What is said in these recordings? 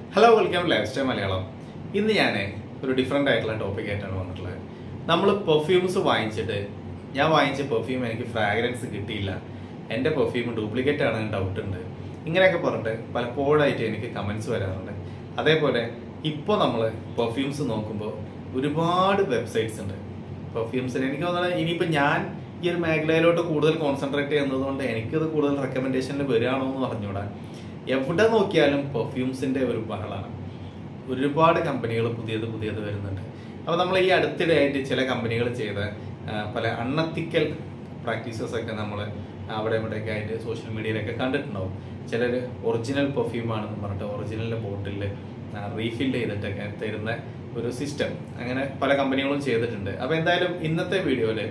hello welcome life style Malayalam ഇന്ന് ഞാൻ ഒരു ഡിഫറെൻ്റ് ആയിട്ടുള്ള ടോപ്പിക് ആയിട്ടാണ് വന്നിട്ടുള്ളത് നമ്മൾ പെർഫ്യൂംസ് വാങ്ങിച്ചിട്ട് ഞാൻ വാങ്ങിച്ച പെർഫ്യൂം എനിക്ക് ഫ്രാഗ്രൻസ് കിട്ടിയില്ല എൻ്റെ പെർഫ്യൂം ഡ്യൂപ്ലിക്കേറ്റ് ആണെന്ന് ഡൗട്ട് ഉണ്ട് ഇങ്ങനെയൊക്കെ പറഞ്ഞിട്ട് പലപ്പോഴായിട്ട് എനിക്ക് കമൻസ് വരാറുണ്ട് അതേപോലെ ഇപ്പോൾ നമ്മൾ പെർഫ്യൂംസ് നോക്കുമ്പോൾ ഒരുപാട് വെബ്സൈറ്റ്സ് ഉണ്ട് പെർഫ്യൂംസിന് എനിക്ക് തോന്നുന്നത് ഇനിയിപ്പോൾ ഞാൻ ഈ ഒരു മേഖലയിലോട്ട് കൂടുതൽ കോൺസെൻട്രേറ്റ് ചെയ്യുന്നതുകൊണ്ട് എനിക്കത് കൂടുതൽ റെക്കമെൻഡേഷനിൽ വരികയാണോ എന്ന് പറഞ്ഞുകൂടാ എവിടെ നോക്കിയാലും പെർഫ്യൂംസിന്റെ ഒരു ബഹളാണ് ഒരുപാട് കമ്പനികൾ പുതിയത് പുതിയത് വരുന്നുണ്ട് അപ്പോൾ നമ്മൾ ഈ അടുത്തിടെ ആയിട്ട് ചില കമ്പനികൾ ചെയ്ത ആ, പല അൺഎത്തിക്കൽ പ്രാക്ടീസസ് ഒക്കെ നമ്മൾ അവിടെ ഇവിടെയൊക്കെ ആയിട്ട് സോഷ്യൽ മീഡിയയിലൊക്കെ കണ്ടിട്ടുണ്ടാവും ചിലർ ഒറിജിനൽ പെർഫ്യൂം ആണെന്ന് പറഞ്ഞിട്ട് ഒറിജിനൽ ബോട്ടിൽ റീഫിൽ ചെയ്തിട്ടൊക്കെ തരുന്ന ഒരു സിസ്റ്റം അങ്ങനെ പല കമ്പനികളും ചെയ്തിട്ടുണ്ട് അപ്പോൾ എന്തായാലും ഇന്നത്തെ വീഡിയോയിൽ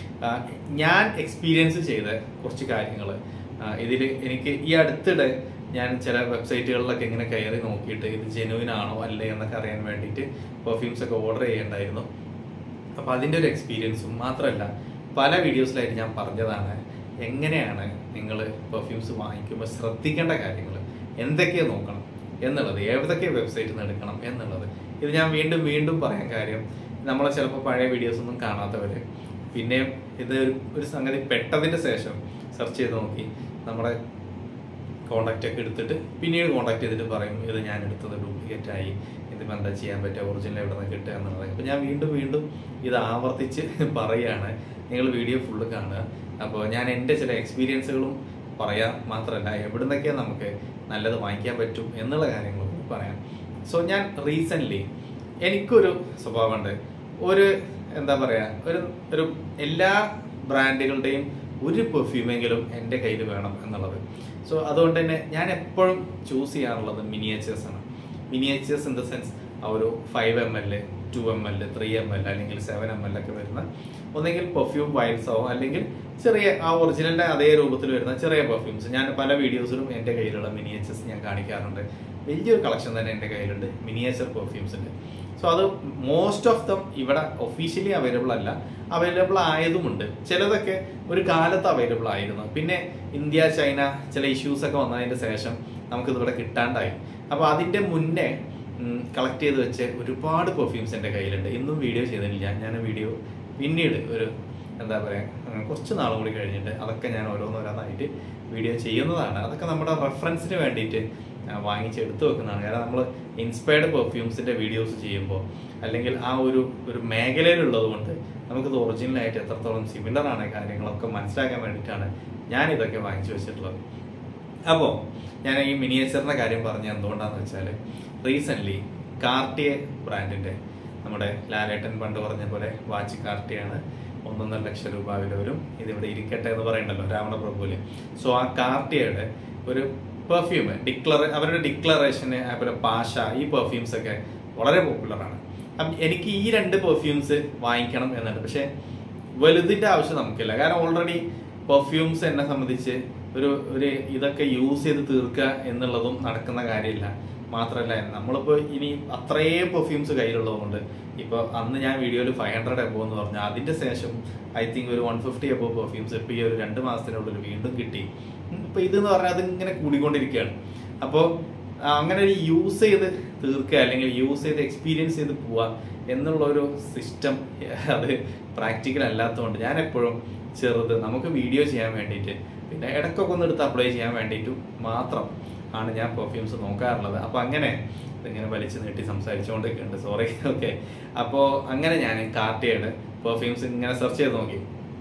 ഞാൻ എക്സ്പീരിയൻസ് ചെയ്ത കുറച്ച് കാര്യങ്ങൾ ഇതിൽ എനിക്ക് ഈ അടുത്തിടെ ഞാൻ ചില വെബ്സൈറ്റുകളിലൊക്കെ ഇങ്ങനെ കയറി നോക്കിയിട്ട് ഇത് ജെനുവിൻ ആണോ അല്ലേ എന്നൊക്കെ അറിയാൻ വേണ്ടിയിട്ട് പെർഫ്യൂംസ് ഒക്കെ ഓർഡർ ചെയ്യേണ്ടായിരുന്നു അപ്പോൾ അതിൻ്റെ ഒരു എക്സ്പീരിയൻസും മാത്രമല്ല പല വീഡിയോസിലായിട്ട് ഞാൻ പറഞ്ഞതാണ് എങ്ങനെയാണ് നിങ്ങൾ പെർഫ്യൂംസ് വാങ്ങിക്കുമ്പോൾ ശ്രദ്ധിക്കേണ്ട കാര്യങ്ങൾ എന്തൊക്കെ നോക്കണം എന്നുള്ളത് ഏതൊക്കെ വെബ്സൈറ്റിൽ നിന്ന് എടുക്കണം എന്നുള്ളത് ഇത് ഞാൻ വീണ്ടും വീണ്ടും പറയാൻ കാര്യം നമ്മളെ ചിലപ്പോൾ പഴയ വീഡിയോസ് ഒന്നും കാണാത്തവര് പിന്നെയും ഇത് ഒരു ഒരു സംഗതി പെട്ടതിന് ശേഷം സെർച്ച് ചെയ്ത് നോക്കി നമ്മുടെ കോണ്ടാക്റ്റ് ഒക്കെ എടുത്തിട്ട് പിന്നീട് കോണ്ടാക്ട് ചെയ്തിട്ട് പറയും ഇത് ഞാൻ എടുത്തത് ഡ്യൂപ്ലിക്കേറ്റ് ആയി ഇതിപ്പോൾ എന്താ ചെയ്യാൻ പറ്റുക ഒറിജിനൽ എവിടെ നിന്ന് കിട്ടുക എന്നുള്ളത് അപ്പോൾ ഞാൻ വീണ്ടും വീണ്ടും ഇത് ആവർത്തിച്ച് പറയുകയാണ് നിങ്ങൾ വീഡിയോ ഫുള്ള് കാണുക അപ്പോൾ ഞാൻ എൻ്റെ ചില എക്സ്പീരിയൻസുകളും പറയാം മാത്രമല്ല എവിടെ നിന്നൊക്കെയാണ് നമുക്ക് നല്ലത് വാങ്ങിക്കാൻ പറ്റും എന്നുള്ള കാര്യങ്ങളും കൂടി പറയാം സോ ഞാൻ റീസെൻ്റ്ലി എനിക്കൊരു സ്വഭാവമുണ്ട് ഒരു എന്താ പറയുക ഒരു ഒരു എല്ലാ ബ്രാൻഡുകളുടെയും ഒരു പെർഫ്യൂമെങ്കിലും എൻ്റെ കയ്യിൽ വേണം എന്നുള്ളത് സോ അതുകൊണ്ട് തന്നെ ഞാൻ എപ്പോഴും ചൂസ് ചെയ്യാറുള്ളത് മിനിയേച്ചേഴ്സ് ആണ് മിനിയേച്ചേഴ്സ് ഇൻ ദ സെൻസ് ആ ഒരു five M L two M L three M L അല്ലെങ്കിൽ സെവൻ എം എൽ ഒക്കെ വരുന്ന ഒന്നെങ്കിൽ പെർഫ്യൂം വൈൽസോ അല്ലെങ്കിൽ ചെറിയ ആ ഒറിജിനലിന്റെ അതേ രൂപത്തിൽ വരുന്ന ചെറിയ പെർഫ്യൂംസ് ഞാൻ പല വീഡിയോസിലും എൻ്റെ കയ്യിലുള്ള മിനിയേച്ചേഴ്സ് ഞാൻ കാണിക്കാറുണ്ട് വലിയൊരു കളക്ഷൻ തന്നെ എൻ്റെ കയ്യിലുണ്ട് മിനിയേച്ചർ പെർഫ്യൂംസിൻ്റെ സോ അത് മോസ്റ്റ് ഓഫ് ദം ഇവിടെ ഒഫീഷ്യലി അവൈലബിൾ അല്ല അവൈലബിൾ ആയതുമുണ്ട് ചിലതൊക്കെ ഒരു കാലത്ത് അവൈലബിൾ ആയിരുന്നു പിന്നെ ഇന്ത്യ ചൈന ചില ഇഷ്യൂസ് ഒക്കെ വന്നതിന് ശേഷം നമുക്കിത് ഇവിടെ കിട്ടാണ്ടായി അപ്പോൾ അതിൻ്റെ മുന്നേ കളക്ട് ചെയ്ത് വെച്ച് ഒരുപാട് പെർഫ്യൂംസ് എൻ്റെ കയ്യിലുണ്ട് ഇന്നും വീഡിയോ ചെയ്തിട്ടില്ല ഞാൻ വീഡിയോ പിന്നീട് ഒരു എന്താ പറയുക കുറച്ച് നാളും കൂടി കഴിഞ്ഞിട്ട് അതൊക്കെ ഞാൻ ഓരോന്നോരോന്നായിട്ട് വീഡിയോ ചെയ്യുന്നതാണ് അതൊക്കെ നമ്മുടെ റെഫറൻസിന് വേണ്ടിയിട്ട് ആ, വാങ്ങിച്ച് എടുത്തു വെക്കുന്നതാണ് കാരണം നമ്മൾ ഇൻസ്പയർഡ് പെർഫ്യൂംസിന്റെ വീഡിയോസ് ചെയ്യുമ്പോൾ അല്ലെങ്കിൽ ആ ഒരു ഒരു മേഖലയിലുള്ളത് കൊണ്ട് നമുക്കിത് ഒറിജിനലായിട്ട് എത്രത്തോളം സിമിലർ ആണ് കാര്യങ്ങളൊക്കെ മനസ്സിലാക്കാൻ വേണ്ടിയിട്ടാണ് ഞാൻ ഇതൊക്കെ വാങ്ങിച്ചു വെച്ചിട്ടുള്ളത് അപ്പോൾ ഞാൻ ഈ മിനിയേച്ചറിന്റെ കാര്യം പറഞ്ഞ എന്തുകൊണ്ടാന്ന് വെച്ചാൽ റീസെന്റ് കാർട്ടിയെ ബ്രാൻഡിന്റെ നമ്മുടെ ലാലേട്ടൻ പണ്ട് പറഞ്ഞ പോലെ വാച്ച് കാർട്ടിയാണ് ഒന്നൊന്നര ലക്ഷം രൂപ വില വരും ഇതിവിടെ ഇരിക്കട്ടെ എന്ന് പറയണ്ടല്ലോ രാവണ പ്രഭുവില് സോ ആ കാർട്ടിയയുടെ ഒരു പെർഫ്യൂം ഡിക്ലറ അവരുടെ ഡിക്ലറേഷന് അതുപോലെ പാഷ ഈ പെർഫ്യൂംസ് ഒക്കെ വളരെ പോപ്പുലറാണ് അപ്പം എനിക്ക് ഈ രണ്ട് പെർഫ്യൂംസ് വാങ്ങിക്കണം എന്നുണ്ട് പക്ഷെ വലുതിന്റെ ആവശ്യം നമുക്കില്ല കാരണം ഓൾറെഡി പെർഫ്യൂംസ് എന്നെ സംബന്ധിച്ച് ഒരു ഒരു ഇതൊക്കെ യൂസ് ചെയ്ത് തീർക്കുക എന്നുള്ളതും നടക്കുന്ന കാര്യമില്ല മാത്രമല്ല നമ്മളിപ്പോൾ ഇനി അത്രയും പെർഫ്യൂംസ് കയ്യിലുള്ളതുകൊണ്ട് ഇപ്പോൾ അന്ന് ഞാൻ വീഡിയോയിൽ ഫൈവ് ഹൺഡ്രഡ് എബോ എന്ന് പറഞ്ഞു അതിന്റെ ശേഷം ഐ തിങ്ക് ഒരു വൺ ഫിഫ്റ്റി എബോ പെർഫ്യൂംസ് ഇപ്പോൾ ഈ ഒരു രണ്ട് മാസത്തിനുള്ളിൽ വീണ്ടും കിട്ടി ഇപ്പൊ ഇതെന്ന് പറഞ്ഞാൽ അതിങ്ങനെ കൂടിക്കൊണ്ടിരിക്കുകയാണ് അപ്പോൾ അങ്ങനെ ഒരു യൂസ് ചെയ്ത് തീർക്കുക അല്ലെങ്കിൽ യൂസ് ചെയ്ത് എക്സ്പീരിയൻസ് ചെയ്ത് പോവുക എന്നുള്ള ഒരു സിസ്റ്റം അത് പ്രാക്ടിക്കൽ അല്ലാത്തതുകൊണ്ട് ഞാൻ എപ്പോഴും ചെറുത് നമുക്ക് വീഡിയോ ചെയ്യാൻ വേണ്ടിയിട്ട് പിന്നെ ഇടയ്ക്കൊക്കെ ഒന്ന് എടുത്ത് അപ്ലൈ ചെയ്യാൻ വേണ്ടിയിട്ടും മാത്രം ആണ് ഞാൻ പെർഫ്യൂംസ് നോക്കാറുള്ളത് അപ്പോൾ അങ്ങനെ ഇതിങ്ങനെ വലിച്ചു നീട്ടി സംസാരിച്ചുകൊണ്ടൊക്കെയുണ്ട് സോറി ഓക്കെ അപ്പോൾ അങ്ങനെ ഞാൻ കാർട്ടിയുടെ പെർഫ്യൂംസ് ഇങ്ങനെ സെർച്ച് ചെയ്ത് നോക്കി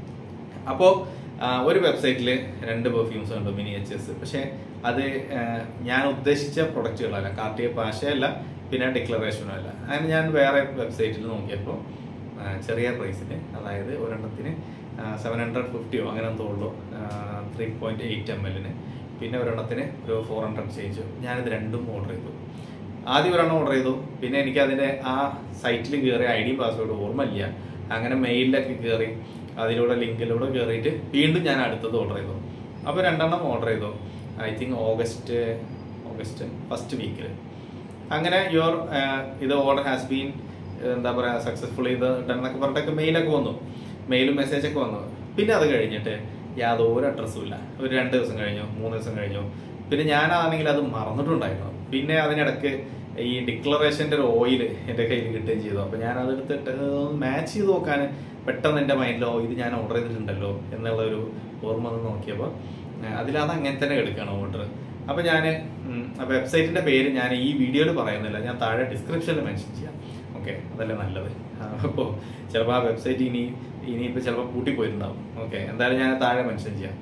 അപ്പോൾ ഒരു വെബ്സൈറ്റിൽ രണ്ട് പെർഫ്യൂംസ് ഉണ്ട് മിനി എച്ച് എസ് പക്ഷേ അത് ആ, ഞാൻ ഉദ്ദേശിച്ച പ്രൊഡക്റ്റുകളല്ല കാർട്ടിയ പാശയല്ല പിന്നെ ഡിക്ലറേഷനും അല്ല അങ്ങനെ ഞാൻ വേറെ വെബ്സൈറ്റിൽ നോക്കിയപ്പോൾ ആ, ചെറിയ പ്രൈസിന് അതായത് ഒരെണ്ണത്തിന് സെവൻ ഹൺഡ്രഡ് ഫിഫ്റ്റിയോ അങ്ങനെ എന്തോ ഉള്ളൂ ത്രീ പോയിന്റ് എയ്റ്റ് എം എല്ലിന് പിന്നെ ഒരെണ്ണത്തിന് ഒരു ഫോർ ഹൺഡ്രഡ് ചേഞ്ച് ഞാനിത് രണ്ടും ഓർഡർ ചെയ്തു ആദ്യം ഒരെണ്ണം ഓർഡർ ചെയ്തു പിന്നെ എനിക്ക് അതിന്റെ ആ സൈറ്റിൽ കയറി ഐ ഡി പാസ്വേഡ് ഓർമ്മയില്ല അങ്ങനെ മെയിലിലൊക്കെ കയറി അതിലൂടെ ലിങ്കിലൂടെ കയറിയിട്ട് വീണ്ടും ഞാൻ അടുത്തത് ഓർഡർ ചെയ്തു അപ്പോൾ രണ്ടെണ്ണം ഓർഡർ ചെയ്തു I think August August first വീക്കിൽ അങ്ങനെ യുവർ ഇത് ഓർഡർ ഹാസ് ബീൻ എന്താ പറയുക സക്സസ്ഫുൾ ഇത് ഡൺ എന്നൊക്കെ പറഞ്ഞിട്ടൊക്കെ മെയിലൊക്കെ വന്നു മെയിലും മെസ്സേജൊക്കെ വന്നു പിന്നെ അത് കഴിഞ്ഞിട്ട് യാതൊരു അഡ്രസ്സും ഇല്ല ഒരു രണ്ട് ദിവസം കഴിഞ്ഞു മൂന്ന് ദിവസം കഴിഞ്ഞു പിന്നെ ഞാനാണെങ്കിൽ അത് മറന്നിട്ടുണ്ടായിരുന്നു പിന്നെ അതിനിടക്ക് ഈ ഡിക്ലറേഷൻ്റെ ഒരു ഓയിൽ എൻ്റെ കയ്യിൽ കിട്ടുകയും ചെയ്തു അപ്പോൾ ഞാൻ അതെടുത്തിട്ട് മാച്ച് ചെയ്ത് നോക്കാൻ പെട്ടെന്ന് എൻ്റെ മൈൻഡിൽ ഓ ഇത് ഞാൻ ഓർഡർ ചെയ്തിട്ടുണ്ടല്ലോ എന്നുള്ള ഒരു ഓർമ്മ ഒന്ന് നോക്കിയപ്പോൾ അതിലത് അങ്ങനെ തന്നെ എടുക്കണം ഓർഡർ അപ്പോൾ ഞാൻ ആ വെബ്സൈറ്റിൻ്റെ പേര് ഞാൻ ഈ വീഡിയോയിൽ പറയുന്നില്ല ഞാൻ താഴെ ഡിസ്ക്രിപ്ഷനിൽ മെൻഷൻ ചെയ്യാം ഓക്കെ അതല്ലേ നല്ലത് അപ്പോൾ ചിലപ്പോൾ ആ വെബ്സൈറ്റ് ഇനി ഇനിയിപ്പോൾ ചിലപ്പോൾ പൂട്ടിപ്പോയിട്ടുണ്ടാവും ഓക്കെ എന്തായാലും ഞാൻ താഴെ മെൻഷൻ ചെയ്യാം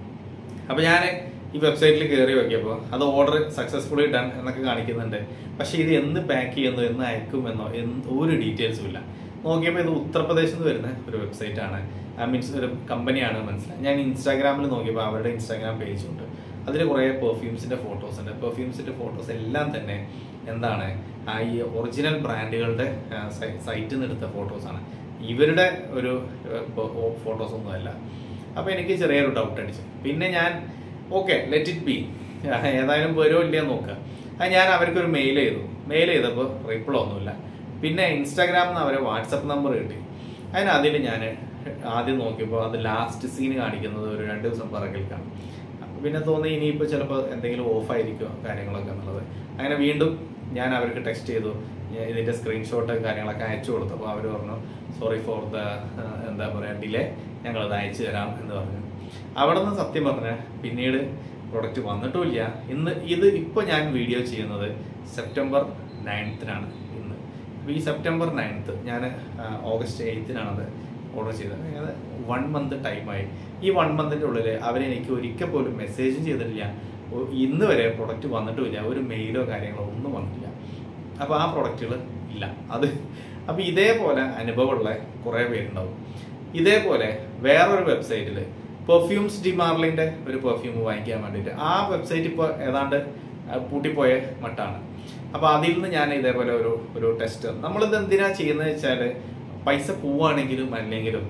അപ്പോൾ ഞാൻ ഈ വെബ്സൈറ്റിൽ കയറി നോക്കിയപ്പോൾ അത് ഓർഡർ സക്സസ്ഫുള്ളി ഡൺ എന്നൊക്കെ കാണിക്കുന്നുണ്ട് പക്ഷേ ഇത് എന്ന് പാക്ക് ചെയ്യുന്നു എന്ന് അയക്കുമെന്നോ എന്ത് ഒരു ഡീറ്റെയിൽസും ഇല്ല നോക്കിയപ്പോൾ ഇത് ഉത്തർപ്രദേശിൽ നിന്ന് വരുന്ന ഒരു വെബ്സൈറ്റ് ആണ് മീൻസ് ഒരു കമ്പനിയാണ് മനസ്സിലായി ഞാൻ ഇൻസ്റ്റാഗ്രാമിൽ നോക്കിയപ്പോൾ അവരുടെ ഇൻസ്റ്റാഗ്രാം പേജ് ഉണ്ട് അതിൽ കുറേ പെർഫ്യൂംസിന്റെ ഫോട്ടോസ് ഉണ്ട് പെർഫ്യൂംസിന്റെ ഫോട്ടോസ് എല്ലാം തന്നെ എന്താണ് ആ ഈ ഒറിജിനൽ ബ്രാൻഡുകളുടെ സൈറ്റിൽ നിന്ന് എടുത്ത ഫോട്ടോസാണ് ഇവരുടെ ഒരു ഫോട്ടോസ് ഒന്നും അല്ല അപ്പോൾ എനിക്ക് ചെറിയൊരു ഡൗട്ട് അടിച്ചു പിന്നെ ഞാൻ ഓക്കെ ലെറ്റ് ഇറ്റ് ബി ഏതായാലും വരുമോ ഇല്ലയോ നോക്കുക അത് ഞാൻ അവർക്കൊരു മെയിൽ ചെയ്തു മെയിൽ ചെയ്തപ്പോൾ റിപ്ലൈ ഒന്നുമില്ല പിന്നെ ഇൻസ്റ്റാഗ്രാമിൽ നിന്ന് അവരെ വാട്സപ്പ് നമ്പർ കിട്ടി അതിന് അതിൽ ഞാൻ ആദ്യം നോക്കിയപ്പോൾ അത് ലാസ്റ്റ് സീൻ കാണിക്കുന്നത് ഒരു രണ്ട് ദിവസം പിറകിലേക്കാണ് അപ്പൊ പിന്നെ തോന്നി ഇനിയിപ്പോൾ ചിലപ്പോൾ എന്തെങ്കിലും ഓഫ് ആയിരിക്കുമോ കാര്യങ്ങളൊക്കെ എന്നുള്ളത് അങ്ങനെ വീണ്ടും ഞാൻ അവർക്ക് ടെക്സ്റ്റ് ചെയ്തു ഞാൻ ഇതിന്റെ സ്ക്രീൻഷോട്ട് കാര്യങ്ങളൊക്കെ അയച്ചു കൊടുത്തു അപ്പോൾ അവർ പറഞ്ഞു സോറി ഫോർ ദ എന്താ പറയുക ഡിലേ ഞങ്ങളത് അയച്ചു തരാം എന്ന് പറഞ്ഞു അവിടെ നിന്ന് സത്യം പറഞ്ഞാൽ പിന്നീട് പ്രൊഡക്റ്റ് വന്നിട്ടുമില്ല ഇന്ന് ഇത് ഇപ്പോൾ ഞാൻ വീഡിയോ ചെയ്യുന്നത് സെപ്റ്റംബർ നയൻത്തിനാണ് ഇന്ന് അപ്പോൾ ഈ സെപ്റ്റംബർ നയൻത്ത് ഞാൻ ഓഗസ്റ്റ് എയ്ത്തിനാണത് ഓർഡർ ചെയ്തത് അതായത് വൺ മന്ത് ടൈമായി ഈ വൺ മന്തിൻ്റെ ഉള്ളിൽ അവരെനിക്ക് ഒരിക്കൽ പോലും മെസ്സേജും ചെയ്തിട്ടില്ല ഒ- ഇന്ന് വരെ പ്രൊഡക്റ്റ് വന്നിട്ടുമില്ല ഒരു മെയിലോ കാര്യങ്ങളോ ഒന്നും വന്നിട്ടില്ല അപ്പോൾ ആ പ്രൊഡക്റ്റുകൾ ഇല്ല അത് അപ്പോൾ ഇതേപോലെ അനുഭവമുള്ള കുറേ പേരുണ്ടാവും ഇതേപോലെ വേറൊരു വെബ്സൈറ്റിൽ പെർഫ്യൂംസ് ഡിമാർലിൻ്റെ ഒരു പെർഫ്യൂം വാങ്ങിക്കാൻ വേണ്ടിയിട്ട് ആ വെബ്സൈറ്റ് ഇപ്പോൾ ഏതാണ്ട് ആ, പൂട്ടിപ്പോയ മട്ടാണ് അപ്പോൾ അതിൽ നിന്ന് ഞാൻ ഇതേപോലെ ഒരു ഒരു ടെസ്റ്റ് നമ്മളിത് എന്തിനാ ചെയ്യുന്നത് വെച്ചാൽ പൈസ പോവാണെങ്കിലും അല്ലെങ്കിലും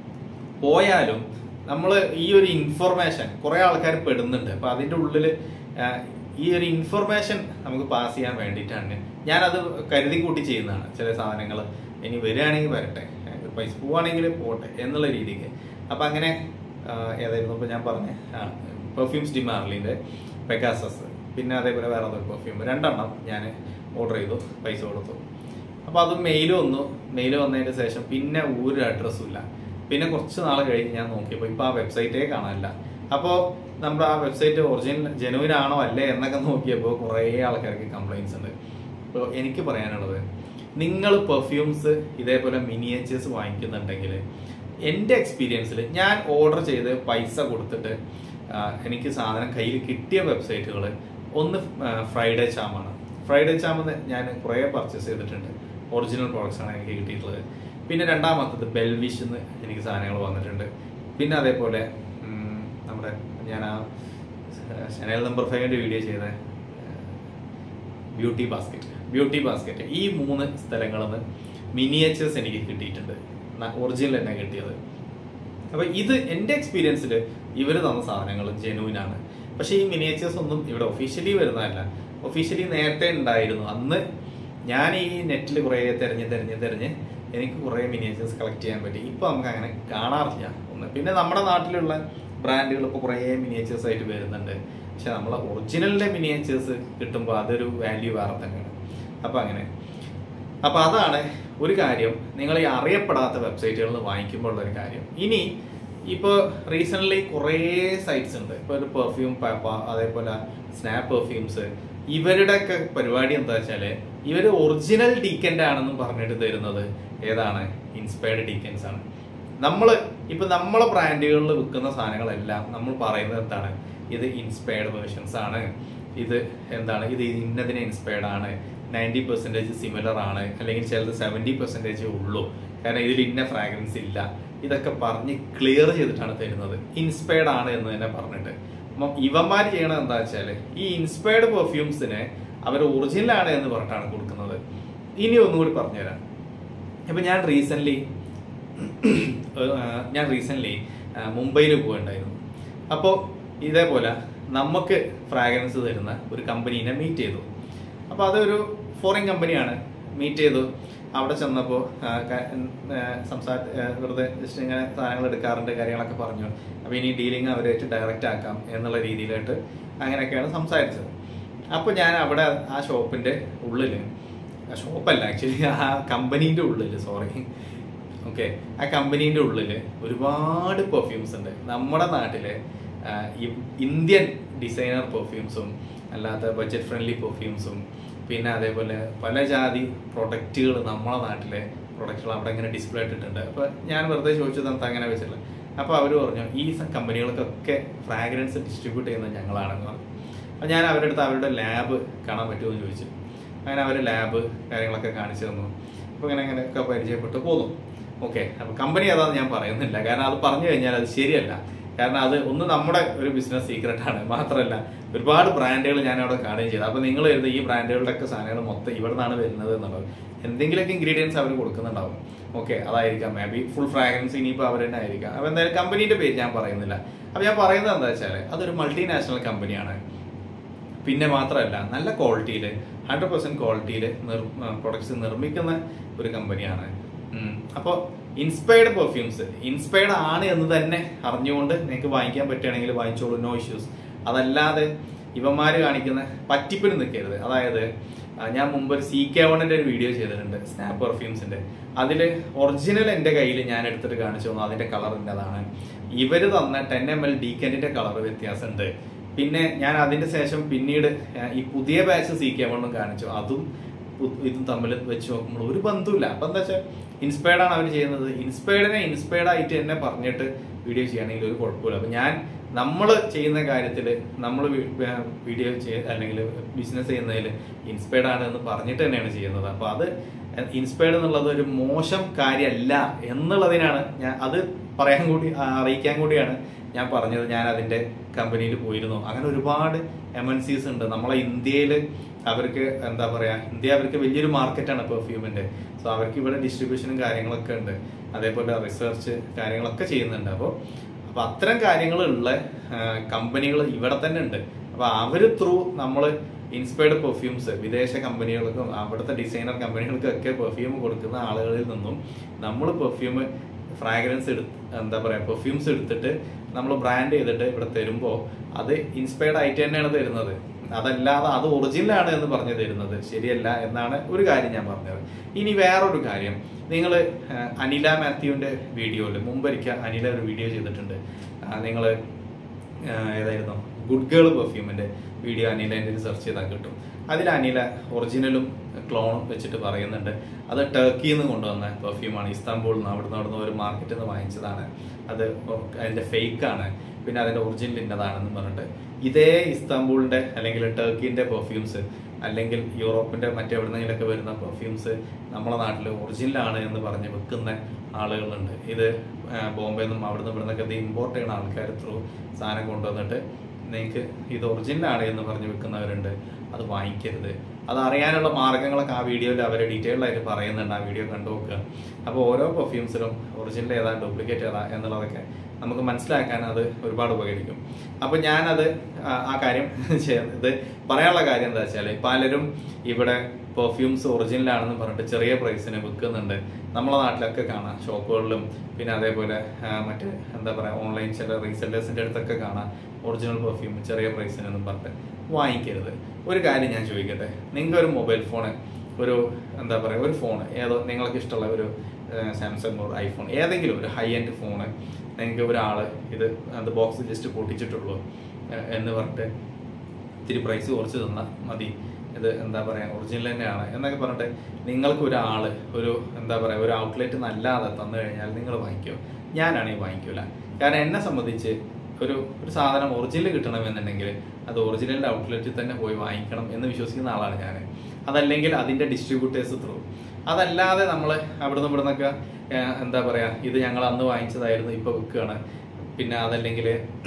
പോയാലും നമ്മൾ ഈ ഒരു ഇൻഫർമേഷൻ കുറെ ആൾക്കാർ പെടുന്നുണ്ട് അപ്പൊ അതിന്റെ ഉള്ളിൽ ഈ ഒരു ഇൻഫർമേഷൻ നമുക്ക് പാസ് ചെയ്യാൻ വേണ്ടിയിട്ടാണ് ഞാനത് കരുതി കൂട്ടി ചെയ്യുന്നതാണ് ചില സാധനങ്ങൾ ഇനി വരികയാണെങ്കിൽ വരട്ടെ ഏഹ് പൈസ പോവാണെങ്കിൽ പോട്ടെ എന്നുള്ള രീതിക്ക് അപ്പൊ അങ്ങനെ ആ, ഏതായിരുന്നു ഇപ്പൊ ഞാൻ പറഞ്ഞ പെർഫ്യൂംസ് ഡിമാർലിന്റെ പെഗാസസ് പിന്നെ അതേപോലെ വേറെ ഒരു പെർഫ്യൂം രണ്ടെണ്ണം ഞാൻ ഓർഡർ ചെയ്തു പൈസ കൊടുത്തു അപ്പൊ അത് മെയിൽ വന്നു മെയിൽ വന്നതിന് ശേഷം പിന്നെ ഒരു അഡ്രസ്സും ഇല്ല പിന്നെ കുറച്ച് നാൾ കഴിഞ്ഞ് ഞാൻ നോക്കിയപ്പോൾ ഇപ്പൊ ആ വെബ്സൈറ്റേ കാണാനില്ല അപ്പോൾ നമ്മുടെ ആ വെബ്സൈറ്റ് ഒറിജിനൽ ജെനുവിൻ ആണോ അല്ലേ എന്നൊക്കെ നോക്കിയപ്പോൾ കുറേ ആൾക്കാർക്ക് കംപ്ലൈൻസ് ഉണ്ട് അപ്പോൾ എനിക്ക് പറയാനുള്ളത് നിങ്ങൾ പെർഫ്യൂംസ് ഇതേപോലെ മിനിയേച്ചേഴ്സ് വാങ്ങിക്കുന്നുണ്ടെങ്കിൽ എൻ്റെ എക്സ്പീരിയൻസിൽ ഞാൻ ഓർഡർ ചെയ്ത് പൈസ കൊടുത്തിട്ട് ആ, എനിക്ക് സാധനം കയ്യിൽ കിട്ടിയ വെബ്സൈറ്റുകൾ ഒന്ന് ഫ്രൈഡേ ചാമാണ് ഫ്രൈഡേ ചാമെന്ന് ഞാൻ കുറേ പർച്ചേസ് ചെയ്തിട്ടുണ്ട് ഒറിജിനൽ പ്രോഡക്ട്സ് ആണ് എനിക്ക് കിട്ടിയിട്ടുള്ളത് പിന്നെ രണ്ടാമത്തത് ബെൽവിഷ് എന്ന് എനിക്ക് സാധനങ്ങൾ വന്നിട്ടുണ്ട് പിന്നെ അതേപോലെ ഉം, നമ്മുടെ ഞാൻ ആ ചാനൽ നമ്പർ ഫൈവിൻ്റെ വീഡിയോ ചെയ്ത ബ്യൂട്ടി ബാസ്ക്കറ്റ് ബ്യൂട്ടി ബാസ്ക്കറ്റ് ഈ മൂന്ന് സ്ഥലങ്ങളിൽ നിന്ന് മിനിയേച്ചേഴ്സ് എനിക്ക് കിട്ടിയിട്ടുണ്ട് ഒറിജിനൽ തന്നെ കിട്ടിയത് അപ്പൊ ഇത് എൻ്റെ എക്സ്പീരിയൻസിൽ ഇവർ തന്ന സാധനങ്ങൾ ജെനുവിൻ ആണ് പക്ഷേ ഈ മിനിയേച്ചേഴ്സ് ഒന്നും ഇവിടെ ഒഫീഷ്യലി വരുന്നതല്ല ഒഫീഷ്യലി നേരത്തെ ഉണ്ടായിരുന്നു അന്ന് ഞാൻ ഈ നെറ്റിൽ കുറേ തിരഞ്ഞ് തിരഞ്ഞ് തിരഞ്ഞ് എനിക്ക് കുറേ മിനിയേച്ചേഴ്സ് കളക്ട് ചെയ്യാൻ പറ്റി ഇപ്പൊ നമുക്ക് അങ്ങനെ കാണാറില്ല ഒന്ന് പിന്നെ നമ്മുടെ നാട്ടിലുള്ള ബ്രാൻഡുകൾ ഇപ്പോൾ കുറേ മിനിയേച്ചേഴ്സ് ആയിട്ട് വരുന്നുണ്ട് പക്ഷെ നമ്മളെ ഒറിജിനലിന്റെ മിനിയേച്ചേഴ്സ് കിട്ടുമ്പോൾ അതൊരു വാല്യൂ വേറെ തന്നെയാണ് അപ്പൊ അങ്ങനെ അപ്പൊ അതാണ് ഒരു കാര്യം നിങ്ങൾ ഈ അറിയപ്പെടാത്ത വെബ്സൈറ്റുകളിൽ നിന്ന് വാങ്ങിക്കുമ്പോൾ ഉള്ള ഒരു കാര്യം ഇനി ഇപ്പോൾ റീസെന്റ് കുറേ സൈറ്റ്സ് ഉണ്ട് ഇപ്പോൾ ഒരു പെർഫ്യൂം അതേപോലെ സ്നാപ്പ് പെർഫ്യൂംസ് ഇവരുടെയൊക്കെ പരിപാടി എന്താ വെച്ചാല് ഇവര് ഒറിജിനൽ ഡീക്കൻ്റ് ആണെന്നും പറഞ്ഞിട്ട് തരുന്നത് ഏതാണ് ഇൻസ്പയർഡ് ഡീക്കൻസ് ആണ് നമ്മൾ ഇപ്പൊ നമ്മളെ ബ്രാൻഡുകളിൽ വിൽക്കുന്ന സാധനങ്ങളെല്ലാം നമ്മൾ പറയുന്നത് എന്താണ് ഇത് ഇൻസ്പയർഡ് വേർഷൻസ് ആണ് ഇത് എന്താണ് ഇത് ഇന്നതിനെ ഇൻസ്പയർഡ് ആണ് നയൻറ്റി പെർസെൻറ്റേജ് സിമിലർ ആണ് അല്ലെങ്കിൽ ചിലത് സെവൻറ്റി പെർസെൻറ്റേജ് ഉള്ളൂ കാരണം ഇതിൽ ഇന്ന ഫ്രാഗ്രൻസ് ഇല്ല ഇതൊക്കെ പറഞ്ഞ് ക്ലിയർ ചെയ്തിട്ടാണ് തരുന്നത് ഇൻസ്പയർഡ് ആണ് എന്ന് തന്നെ പറഞ്ഞിട്ട് അപ്പം ഇവന്മാർ ചെയ്യണത് എന്താ വെച്ചാല് ഈ ഇൻസ്പയർഡ് പെർഫ്യൂംസിനെ അവർ ഒറിജിനൽ ആണ് എന്ന് പറഞ്ഞിട്ടാണ് കൊടുക്കുന്നത് ഇനി ഒന്നുകൂടി പറഞ്ഞുതരാം ഇപ്പൊ ഞാൻ റീസെന്റ് ഞാൻ റീസെന്റ് മുംബൈയിൽ പോയിട്ടുണ്ടായിരുന്നു അപ്പോൾ ഇതേപോലെ നമുക്ക് ഫ്രാഗ്രൻസ് തരുന്ന ഒരു കമ്പനീനെ മീറ്റ് ചെയ്തു അപ്പോൾ അതൊരു ഫോറിൻ കമ്പനിയാണ് മീറ്റ് ചെയ്തു അവിടെ ചെന്നപ്പോൾ സംസാര ആ, വെറുതെ ജസ്റ്റ് ഇങ്ങനെ സാധനങ്ങൾ എടുക്കാറുണ്ട് കാര്യങ്ങളൊക്കെ പറഞ്ഞു അപ്പോൾ ഇനി ഡീലിംഗ് അവരായിട്ട് ഡയറക്റ്റ് ആക്കാം എന്നുള്ള രീതിയിലായിട്ട് അങ്ങനെയൊക്കെയാണ് സംസാരിച്ചത് അപ്പോൾ ഞാൻ അവിടെ ആ ഷോപ്പിൻ്റെ ഉള്ളിൽ ആ ഷോപ്പല്ല ആക്ച്വലി ആ കമ്പനീൻ്റെ ഉള്ളിൽ സോറി ഓക്കെ ആ കമ്പനീൻ്റെ ഉള്ളിൽ ഒരുപാട് പെർഫ്യൂംസ് ഉണ്ട് നമ്മുടെ നാട്ടിലെ ആ, ഇ- ഇന്ത്യൻ ഡിസൈനർ പെർഫ്യൂംസും അല്ലാത്ത ബഡ്ജറ്റ് ഫ്രണ്ട്ലി പെർഫ്യൂംസും പിന്നെ അതേപോലെ പല ജാതി പ്രൊഡക്റ്റുകൾ നമ്മളെ നാട്ടിലെ പ്രൊഡക്റ്റുകൾ അവിടെ ഇങ്ങനെ ഡിസ്പ്ലേ ഇട്ടിട്ടുണ്ട് അപ്പോൾ ഞാൻ വെറുതെ ചോദിച്ചത് എന്താ അങ്ങനെ വെച്ചില്ല അപ്പോൾ അവർ പറഞ്ഞു ഈ സ- കമ്പനികൾക്കൊക്കെ ഫ്രാഗ്രൻസ് ഡിസ്ട്രിബ്യൂട്ട് ചെയ്യുന്നത് ഞങ്ങളാണെന്ന് പറഞ്ഞു അപ്പോൾ ഞാൻ അവരുടെ അടുത്ത് അവരുടെ ലാബ് കാണാൻ പറ്റുമോ എന്ന് ചോദിച്ചു അങ്ങനെ അവർ ലാബ് കാര്യങ്ങളൊക്കെ കാണിച്ചു തന്നു അപ്പോൾ ഇങ്ങനെ ഇങ്ങനെയൊക്കെ പരിചയപ്പെട്ട് പോന്നു ഓക്കെ അപ്പോൾ കമ്പനി ഏതാണെന്ന് ഞാൻ പറയുന്നില്ല കാരണം അത് പറഞ്ഞു കഴിഞ്ഞാൽ അത് ശരിയല്ല കാരണം അത് ഒന്ന് നമ്മുടെ ഒരു ബിസിനസ് സീക്രട്ട് ആണ് മാത്രമല്ല ഒരുപാട് ബ്രാൻഡുകൾ ഞാൻ അവിടെ കാണുകയും ചെയ്തു അപ്പോൾ നിങ്ങൾ എഴുതുന്ന ഈ ബ്രാൻഡുകളുടെ ഒക്കെ സാധനങ്ങൾ മൊത്തം ഇവിടെ നിന്നാണ് വരുന്നത് എന്നുള്ളത് എന്തെങ്കിലുമൊക്കെ ഇൻഗ്രീഡിയൻസ് അവർ കൊടുക്കുന്നുണ്ടാവും ഓക്കെ അതായിരിക്കാം മേ ബി ഫുൾ ഫ്രാഗ്രൻസ് ഇനിയിപ്പോൾ അവർ തന്നെ ആയിരിക്കാം അപ്പോൾ എന്തായാലും കമ്പനീൻ്റെ പേര് ഞാൻ പറയുന്നില്ല അപ്പോൾ ഞാൻ പറയുന്നത് എന്താ വെച്ചാൽ അതൊരു മൾട്ടിനാഷണൽ കമ്പനിയാണ് പിന്നെ മാത്രമല്ല നല്ല ക്വാളിറ്റിയിൽ ഹൺഡ്രഡ് പെർസെൻറ്റ് ക്വാളിറ്റിയിൽ നിർ പ്രൊഡക്ട്സ് നിർമ്മിക്കുന്ന ഒരു കമ്പനിയാണ് അപ്പോൾ ഇൻസ്പയർഡ് പെർഫ്യൂംസ് ഇൻസ്പയർഡ് ആണ് എന്ന് തന്നെ അറിഞ്ഞുകൊണ്ട് നിങ്ങൾക്ക് വാങ്ങിക്കാൻ പറ്റുകയാണെങ്കിൽ വാങ്ങിച്ചോളൂ നോ ഇഷ്യൂസ് അതല്ലാതെ ഇവന്മാർ കാണിക്കുന്ന പറ്റിപ്പിന് നിൽക്കരുത് അതായത് ആ, ഞാൻ മുമ്പ് ഒരു സി കെ വണ്ണിന്റെ ഒരു വീഡിയോ ചെയ്തിട്ടുണ്ട് സ്നാപ്പ് പെർഫ്യൂംസിന്റെ അതിൽ ഒറിജിനൽ എൻ്റെ കയ്യിൽ ഞാൻ എടുത്തിട്ട് കാണിച്ചു തന്നു അതിന്റെ കളർ ഇന്നതാണ് ഇവര് തന്ന ടെൻ എം എൽ ഡീക്കൻറ്റിന്റെ കളർ വ്യത്യാസമുണ്ട് പിന്നെ ഞാൻ അതിന്റെ ശേഷം പിന്നീട് ആ, ഈ പുതിയ ബാച്ച് സി കെ വണ്ണും കാണിച്ചു അതും പു- ഇതും തമ്മിൽ വെച്ച് നോക്കുമ്പോൾ ഒരു ബന്ധമില്ല അപ്പൊ എന്താ വെച്ചാൽ ഇൻസ്പയർഡ് ആണ് അവർ ചെയ്യുന്നത് ഇൻസ്പയർഡിനെ ഇൻസ്പയർഡ് ആയിട്ട് തന്നെ പറഞ്ഞിട്ട് വീഡിയോ ചെയ്യുകയാണെങ്കിൽ ഒരു കുഴപ്പമില്ല അപ്പൊ ഞാൻ നമ്മൾ ചെയ്യുന്ന കാര്യത്തിൽ നമ്മൾ വീഡിയോ ചെയ്യ അല്ലെങ്കിൽ ബിസിനസ് ചെയ്യുന്നതിൽ ഇൻസ്പയർഡ് ആണ് എന്ന് പറഞ്ഞിട്ട് തന്നെയാണ് ചെയ്യുന്നത് അപ്പൊ അത് ഇൻസ്പയർഡ് എന്നുള്ളത് ഒരു മോശം കാര്യമല്ല എന്നുള്ളതിനാണ് ഞാൻ അത് പറയാൻ കൂടി ആ, അറിയിക്കാൻ കൂടിയാണ് ഞാൻ പറഞ്ഞത് ഞാൻ അതിന്റെ കമ്പനിയിൽ പോയിരുന്നു അങ്ങനെ ഒരുപാട് എം എൻ സീസ് ഉണ്ട് നമ്മളെ ഇന്ത്യയിൽ അവർക്ക് എന്താ പറയാ ഇന്ത്യ അവർക്ക് വലിയൊരു മാർക്കറ്റാണ് പെർഫ്യൂമിന്റെ സോ അവർക്ക് ഇവിടെ ഡിസ്ട്രിബ്യൂഷനും കാര്യങ്ങളൊക്കെ ഉണ്ട് അതേപോലെ റിസർച്ച് കാര്യങ്ങളൊക്കെ ചെയ്യുന്നുണ്ട് അപ്പോൾ അപ്പൊ അത്തരം കാര്യങ്ങളുള്ള കമ്പനികൾ ഇവിടെ തന്നെ ഉണ്ട് അപ്പൊ അവര് ത്രൂ നമ്മൾ ഇൻസ്പയർഡ് പെർഫ്യൂംസ് വിദേശ കമ്പനികൾക്കും അവിടുത്തെ ഡിസൈനർ കമ്പനികൾക്കൊക്കെ പെർഫ്യൂം കൊടുക്കുന്ന ആളുകളിൽ നിന്നും നമ്മൾ പെർഫ്യൂം ഫ്രാഗ്രൻസ് എടുത്ത് എന്താ പറയാ പെർഫ്യൂംസ് എടുത്തിട്ട് നമ്മൾ ബ്രാൻഡ് ചെയ്തിട്ട് ഇവിടെ തരുമ്പോൾ അത് ഇൻസ്പയർഡ് ആയിട്ട് തന്നെയാണ് തരുന്നത് അതല്ലാതെ അത് ഒറിജിനൽ ആണ് എന്ന് പറഞ്ഞു തരുന്നത് ശരിയല്ല എന്നാണ് ഒരു കാര്യം ഞാൻ പറഞ്ഞത് ഇനി വേറൊരു കാര്യം നിങ്ങൾ അനില മാത്യുവിന്റെ വീഡിയോയിൽ മുമ്പൊരിക്കൽ അനില ഒരു വീഡിയോ ചെയ്തിട്ടുണ്ട് നിങ്ങൾ ഏതായിരുന്നു ഗുഡ് ഗേൾ പെർഫ്യൂമിന്റെ വീഡിയോ അനില എൻ്റെ സെർച്ച് ചെയ്താൽ കിട്ടും അതിൽ അനില ഒറിജിനലും ക്ലോണും വെച്ചിട്ട് പറയുന്നുണ്ട് അത് ടർക്കിയിൽ നിന്ന് കൊണ്ടുവന്ന പെർഫ്യൂമാണ് ഇസ്താംബൂളിൽ നിന്ന് അവിടുന്ന് അവിടുന്ന് ഒരു മാർക്കറ്റിൽ നിന്ന് വാങ്ങിച്ചതാണ് അത് അതിന്റെ ഫേക്ക് ആണ് പിന്നെ അതിന്റെ ഒറിജിനൽ ഇന്നതാണെന്ന് പറഞ്ഞിട്ട് ഇതേ ഇസ്താംബൂളിന്റെ അല്ലെങ്കിൽ ടർക്കിന്റെ പെർഫ്യൂംസ് അല്ലെങ്കിൽ യൂറോപ്പിന്റെ മറ്റെവിടുന്നെങ്കിലൊക്കെ വരുന്ന പെർഫ്യൂംസ് നമ്മളെ നാട്ടിൽ ഒറിജിനൽ ആണ് എന്ന് പറഞ്ഞ് വെക്കുന്ന ആളുകളുണ്ട് ഇത് ബോംബെ നിന്നും അവിടുന്ന് ഇവിടുന്നൊക്കെ ഇത് ഇമ്പോർട്ട് ചെയ്യുന്ന ആൾക്കാർ ത്രൂ സാധനം കൊണ്ടുവന്നിട്ട് നിങ്ങൾക്ക് ഇത് ഒറിജിനൽ ആണ് എന്ന് പറഞ്ഞ് വെക്കുന്നവരുണ്ട് അത് വാങ്ങിക്കരുത് അത് അറിയാനുള്ള മാർഗങ്ങളൊക്കെ ആ വീഡിയോയിൽ അവർ ഡീറ്റെയിൽഡ് ആയിട്ട് പറയുന്നുണ്ട് ആ വീഡിയോ കണ്ടു നോക്കുക അപ്പോൾ ഓരോ പെർഫ്യൂംസിലും ഒറിജിനൽ ഏതാ ഡ്യൂപ്ലിക്കേറ്റ് ഏതാ എന്നുള്ളതൊക്കെ നമുക്ക് മനസ്സിലാക്കാൻ അത് ഒരുപാട് ഉപകരിക്കും അപ്പോൾ ഞാനത് ആ- ആ കാര്യം ചെയ്ത് പറയാനുള്ള കാര്യം എന്താ വെച്ചാൽ പലരും ഇവിടെ പെർഫ്യൂംസ് ഒറിജിനൽ ആണെന്ന് പറഞ്ഞിട്ട് ചെറിയ പ്രൈസിന് വിൽക്കുന്നുണ്ട് നമ്മളെ നാട്ടിലൊക്കെ കാണാം ഷോപ്പുകളിലും പിന്നെ അതേപോലെ ആ, മറ്റേ എന്താ പറയുക ഓൺലൈൻ ചില റീസെല്ലേഴ്സിൻ്റെ അടുത്തൊക്കെ കാണാം ഒറിജിനൽ പെർഫ്യൂം ചെറിയ പ്രൈസിനെന്നും പറഞ്ഞിട്ട് വാങ്ങിക്കരുത് ഒരു കാര്യം ഞാൻ ചോദിക്കട്ടെ നിങ്ങൾക്ക് ഒരു മൊബൈൽ ഫോണ് ഒരു എന്താ പറയുക ഒരു ഫോൺ ഏതോ നിങ്ങൾക്ക് ഇഷ്ടമുള്ള ഒരു സാംസങ് ഒരു ഐഫോൺ ഏതെങ്കിലും ഒരു ഹൈ എൻഡ് ഫോണ് നിങ്ങൾക്ക് ഒരാൾ ഇത് അത് ബോക്സ് ജസ്റ്റ് പൊട്ടിച്ചിട്ടുള്ളൂ ഏഹ് എന്ന് പറഞ്ഞിട്ട് ഇത്തിരി പ്രൈസ് കുറച്ച് തന്നാൽ മതി ഇത് എന്താ പറയുക ഒറിജിനൽ തന്നെയാണ് എന്നൊക്കെ പറഞ്ഞിട്ട് നിങ്ങൾക്ക് ഒരാൾ ഒരു എന്താ പറയുക ഒരു ഔട്ട്ലെറ്റ് നല്ലാതെ തന്നു കഴിഞ്ഞാൽ നിങ്ങൾ വാങ്ങിക്കുമോ ഞാനാണെങ്കിൽ വാങ്ങിക്കൂല കാരണം എന്നെ സംബന്ധിച്ച് ഒരു ഒരു സാധനം ഒറിജിനൽ കിട്ടണമെന്നുണ്ടെങ്കിൽ അത് ഒറിജിനലിൻ്റെ ഔട്ട്ലെറ്റിൽ തന്നെ പോയി വാങ്ങിക്കണം എന്ന് വിശ്വസിക്കുന്ന ആളാണ് ഞാൻ അതല്ലെങ്കിൽ അതിൻ്റെ ഡിസ്ട്രിബ്യൂട്ടേഴ്സ് ത്രൂ അതല്ലാതെ നമ്മൾ അവിടുന്ന് ഇവിടുന്നൊക്കെ ഏഹ്, എന്താ പറയുക ഇത് ഞങ്ങൾ അന്ന് വാങ്ങിച്ചതായിരുന്നു ഇപ്പോൾ വിൽക്കുകയാണ് പിന്നെ അതല്ലെങ്കിൽ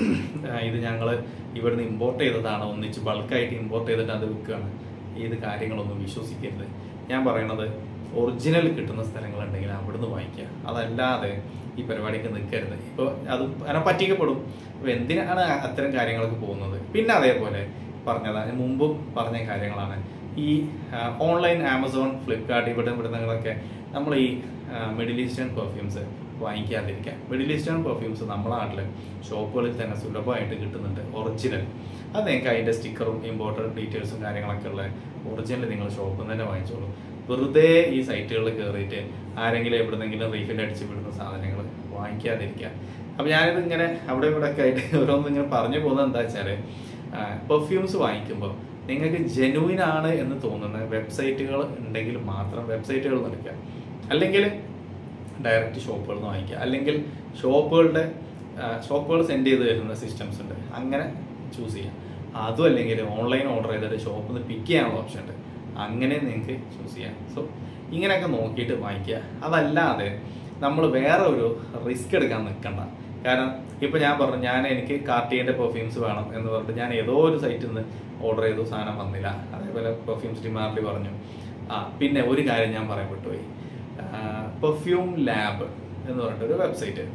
ഇത് ഞങ്ങൾ ഇവിടുന്ന് ഇമ്പോർട്ട് ചെയ്തതാണ് ഒന്നിച്ച് ബൾക്കായിട്ട് ഇമ്പോർട്ട് ചെയ്തിട്ട് അത് വിൽക്കുകയാണ് ഇത് കാര്യങ്ങളൊന്നും വിശ്വസിക്കരുത് ഞാൻ പറയണത് ഒറിജിനൽ കിട്ടുന്ന സ്ഥലങ്ങളുണ്ടെങ്കിൽ അവിടുന്ന് വാങ്ങിക്കുക അതല്ലാതെ ഈ പരിപാടിക്ക് നിൽക്കരുത് ഇപ്പോൾ അത് അങ്ങനെ പറ്റിക്കപ്പെടും അപ്പോൾ എന്തിനാണ് അത്തരം കാര്യങ്ങളൊക്കെ പോകുന്നത് പിന്നെ അതേപോലെ പറഞ്ഞതാണ് മുമ്പും പറഞ്ഞ കാര്യങ്ങളാണ് ഈ ഓൺലൈൻ ആമസോൺ ഫ്ലിപ്കാർട്ട് ഇവിടെ ഇവിടുന്നങ്ങളൊക്കെ നമ്മൾ ഈ മിഡിൽ ഈസ്റ്റേൺ പെർഫ്യൂംസ് വാങ്ങിക്കാതിരിക്കുക മിഡിൽ ഈസ്റ്റേൺ പെർഫ്യൂംസ് നമ്മളെ നാട്ടിൽ ഷോപ്പുകളിൽ തന്നെ സുലഭമായിട്ട് കിട്ടുന്നുണ്ട് ഒറിജിനൽ അത് നിങ്ങൾക്ക് അതിൻ്റെ സ്റ്റിക്കറും ഇമ്പോർട്ടൻ്റ് ഡീറ്റെയിൽസും കാര്യങ്ങളൊക്കെ ഉള്ള ഒറിജിനൽ നിങ്ങൾ ഷോപ്പിൽ നിന്ന് തന്നെ വാങ്ങിച്ചോളൂ വെറുതെ ഈ സൈറ്റുകളിൽ കയറിയിട്ട് ആരെങ്കിലും എവിടുന്നെങ്കിലും റീഫിൽ അടിച്ച് വിടുന്ന സാധനങ്ങൾ വാങ്ങിക്കാതിരിക്കുക അപ്പോൾ ഞാനിത് ഇങ്ങനെ അവിടെ ഇവിടെ ഒക്കെ ആയിട്ട് ഓരോന്നും ഇങ്ങനെ പറഞ്ഞു പോകുന്നത് എന്താ വെച്ചാൽ പെർഫ്യൂംസ് വാങ്ങിക്കുമ്പോൾ നിങ്ങൾക്ക് ജെനുവിൻ ആണ് എന്ന് തോന്നുന്ന വെബ്സൈറ്റുകൾ ഉണ്ടെങ്കിൽ മാത്രം വെബ്സൈറ്റുകൾ നടക്കുക അല്ലെങ്കിൽ ഡയറക്റ്റ് ഷോപ്പുകളിൽ നിന്ന് വാങ്ങിക്കുക അല്ലെങ്കിൽ ഷോപ്പുകളുടെ ഷോപ്പുകൾ സെൻഡ് ചെയ്ത് തരുന്ന സിസ്റ്റംസ് ഉണ്ട് അങ്ങനെ ചൂസ് ചെയ്യാം അതും അല്ലെങ്കിൽ ഓൺലൈൻ ഓർഡർ ചെയ്തിട്ട് ഷോപ്പിൽ നിന്ന് പിക്ക് ചെയ്യാനുള്ള ഓപ്ഷൻ ഉണ്ട് അങ്ങനെ നിങ്ങൾക്ക് ചൂസ് ചെയ്യാം സോ ഇങ്ങനെയൊക്കെ നോക്കിയിട്ട് വാങ്ങിക്കുക അതല്ലാതെ നമ്മൾ വേറെ ഒരു റിസ്ക് എടുക്കാൻ നിൽക്കണ്ട കാരണം ഇപ്പൊ ഞാൻ പറഞ്ഞു ഞാൻ എനിക്ക് കാർട്ടിയന്റെ പെർഫ്യൂംസ് വേണം എന്ന് പറഞ്ഞിട്ട് ഞാൻ ഏതോ ഒരു സൈറ്റിൽ നിന്ന് ഓർഡർ ചെയ്തു സാധനം വന്നില്ല അതേപോലെ പെർഫ്യൂംസ് ഡിമാർഡിൽ പറഞ്ഞു ആ പിന്നെ ഒരു കാര്യം ഞാൻ പറയാൻ വിട്ടുപോയി പെർഫ്യൂം ലാബ് എന്ന് പറഞ്ഞിട്ട് ഒരു വെബ്സൈറ്റ്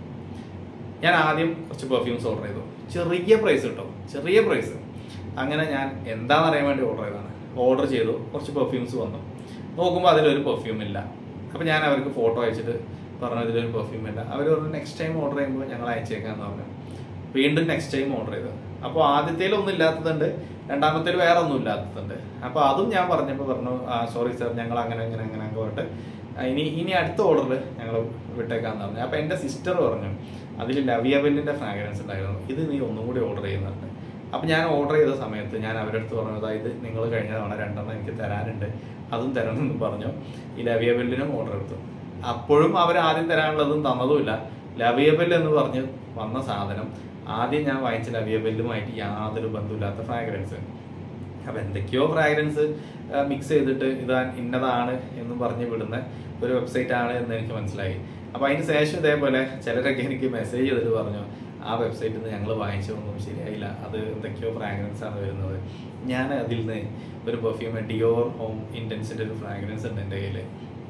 ഞാൻ ആദ്യം കുറച്ച് പെർഫ്യൂംസ് ഓർഡർ ചെയ്തു ചെറിയ പ്രൈസ് കിട്ടും ചെറിയ പ്രൈസ് അങ്ങനെ ഞാൻ എന്താണെന്ന് അറിയാൻ വേണ്ടി ഓർഡർ ചെയ്തതാണ് ഓർഡർ ചെയ്തു കുറച്ച് പെർഫ്യൂംസ് വന്നു നോക്കുമ്പോൾ അതിലൊരു പെർഫ്യൂം ഇല്ല അപ്പോൾ ഞാൻ അവർക്ക് ഫോട്ടോ അയച്ചിട്ട് പറഞ്ഞു ഇതിലൊരു പെർഫ്യൂം ഇല്ല അവർ പറഞ്ഞു നെക്സ്റ്റ് ടൈം ഓർഡർ ചെയ്യുമ്പോൾ ഞങ്ങൾ അയച്ചേക്കാന്ന് പറഞ്ഞു വീണ്ടും നെക്സ്റ്റ് ടൈം ഓർഡർ ചെയ്തു അപ്പോൾ ആദ്യത്തേൽ ഒന്നും ഇല്ലാത്തതുണ്ട് രണ്ടാമത്തേൽ വേറെ ഒന്നും ഇല്ലാത്തതുണ്ട് അപ്പോൾ അതും ഞാൻ പറഞ്ഞപ്പോൾ പറഞ്ഞു സോറി സാർ ഞങ്ങൾ അങ്ങനെ അങ്ങനെ അങ്ങനെ അങ്ങ് പറഞ്ഞിട്ട് ആ, ഇനി ഇനി അടുത്ത ഓർഡറിൽ ഞങ്ങൾ വിട്ടേക്കാന്ന് പറഞ്ഞു അപ്പോൾ എൻ്റെ സിസ്റ്റർ പറഞ്ഞു അതിൽ ലവിയബെല്ലിൻ്റെ ഫ്രാഗ്രൻസ് ഉണ്ടായിരുന്നു ഇത് നീ ഒന്നും കൂടി ഓർഡർ ചെയ്യുന്നുണ്ട് അപ്പം ഞാൻ ഓർഡർ ചെയ്ത സമയത്ത് ഞാൻ അവരുടെ അടുത്ത് പറഞ്ഞു അതായത് നിങ്ങൾ കഴിഞ്ഞ തവണ രണ്ടെണ്ണം എനിക്ക് തരാനുണ്ട് അതും തരണം എന്ന് പറഞ്ഞു ഈ ലവിയബെല്ലിനും ഓർഡർ എടുത്തു അപ്പോഴും അവർ ആദ്യം തരാനുള്ളതും തന്നതുമില്ല ലവിയബെൽ എന്ന് പറഞ്ഞ് വന്ന സാധനം ആദ്യം ഞാൻ വാങ്ങിച്ച ലവിയബെല്ലുമായിട്ട് യാതൊരു ബന്ധമില്ലാത്ത ഫ്രാഗ്രൻസ് അപ്പൊ എന്തൊക്കെയോ ഫ്രാഗ്രൻസ് മിക്സ് ചെയ്തിട്ട് ഇതാ ഇന്നതാണ് എന്ന് പറഞ്ഞ് വിടുന്ന ഒരു വെബ്സൈറ്റ് ആണ് എന്ന് എനിക്ക് മനസ്സിലായി അപ്പൊ അതിന് ശേഷം ഇതേപോലെ ചിലരൊക്കെ എനിക്ക് മെസ്സേജ് ചെയ്തിട്ട് പറഞ്ഞു ആ വെബ്സൈറ്റിൽ നിന്ന് ഞങ്ങൾ വാങ്ങിച്ചതൊന്നും ശരിയായില്ല അത് എന്തൊക്കെയോ ഫ്രാഗ്രൻസ് ആണ് വരുന്നത് ഞാൻ അതിൽ നിന്ന് ഒരു പെർഫ്യൂം ഡിയോർ ഹോം ഇൻറ്റൻസിൻ്റെ ഒരു ഫ്രാഗ്രൻസ് ഉണ്ട് എൻ്റെ കയ്യിൽ